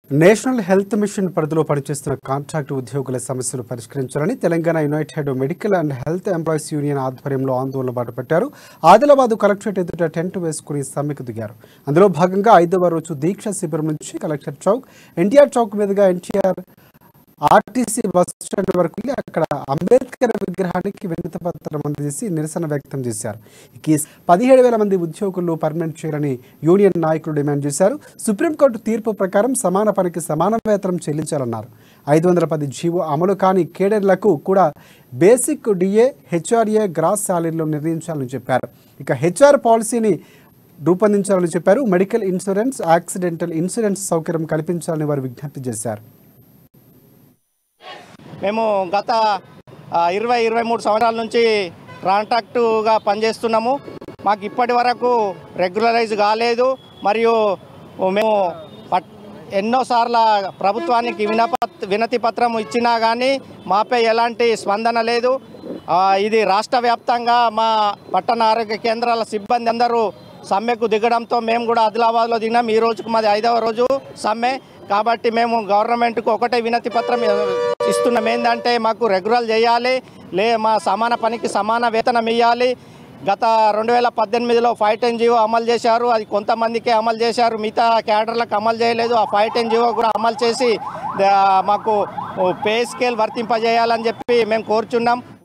national health machine పరిధిలో పనిచేస్తున్న contract ఉద్యోగుల సమస్యలు పరిష్కరించాలని Telangana united medical and health employees union ఆధ్వర్యంలో ఆందోళన బాటపట్టారు ఆదిలాబాద్ కలెక్టరేట్ ఎదుట టెంట్ వేసుకుని సమ్మెకు దిగారు అందులో భాగంగా ఐదవ రోజు దీక్ష శిబిరం నుంచి కలెక్టర్ చౌక్ ఎన్టీఆర్ చౌక్ మీదుగా ఎన్టీఆర్ ఆర్టీసీ బస్ స్టాండ్ వరకు వెళ్ళి అక్కడ అంబేద్కర్ విగ్రహానికి వినతి పత్రం అందజేసి నిరసన వ్యక్తం చేశారు ఈ కేసు పదిహేడు వేల మంది ఉద్యోగులు పర్మనెంట్ చేయాలని యూనియన్ నాయకులు డిమాండ్ చేశారు సుప్రీంకోర్టు తీర్పు ప్రకారం సమాన పనికి సమాన వేతనం చెల్లించాలన్నారు ఐదు వందల పది జీవో అమలు కాని కేడర్లకు కూడా బేసిక్ డిఏ హెచ్ఆర్ఏ గ్రాస్ శాలరీలో నిర్ణయించాలని చెప్పారు ఇక హెచ్ఆర్ పాలసీని రూపొందించాలని చెప్పారు మెడికల్ ఇన్సూరెన్స్ యాక్సిడెంటల్ ఇన్సూరెన్స్ సౌకర్యం కల్పించాలని వారు విజ్ఞప్తి చేశారు మేము గత ఆ, ఇరవై ఇరవై మూడు సంవత్సరాల నుంచి కాంట్రాక్టుగా పనిచేస్తున్నాము మాకు ఇప్పటి వరకు రెగ్యులరైజ్ కాలేదు మరియు మేము పట్ ఎన్నోసార్ల ప్రభుత్వానికి వినపత్ వినతి పత్రం ఇచ్చినా కానీ మాపై ఎలాంటి స్పందన లేదు ఆ, ఇది రాష్ట్ర వ్యాప్తంగా మా పట్టణ ఆరోగ్య కేంద్రాల సిబ్బంది అందరూ సమ్మెకు దిగడంతో మేము కూడా ఆదిలాబాద్లో దిగినాం ఈ రోజుకు మాది ఐదవ రోజు సమ్మె కాబట్టి మేము గవర్నమెంట్కు ఒకటే వినతి పత్రం ఇస్తున్నాం ఏంటంటే మాకు రెగ్యులర్ చేయాలి లే మా సమాన పనికి సమాన వేతనం ఇవ్వాలి గత రెండు వేల పద్దెనిమిదిలో ఫైవ్ టెన్ జీవో అమలు చేశారు అది కొంతమందికే అమలు చేశారు మిగతా క్యాడర్లకు అమలు చేయలేదు ఆ ఫైవ్ టెన్ జీవో కూడా అమలు చేసి దా- మాకు పే స్కేల్ వర్తింపజేయాలని చెప్పి మేము కోరుచున్నాం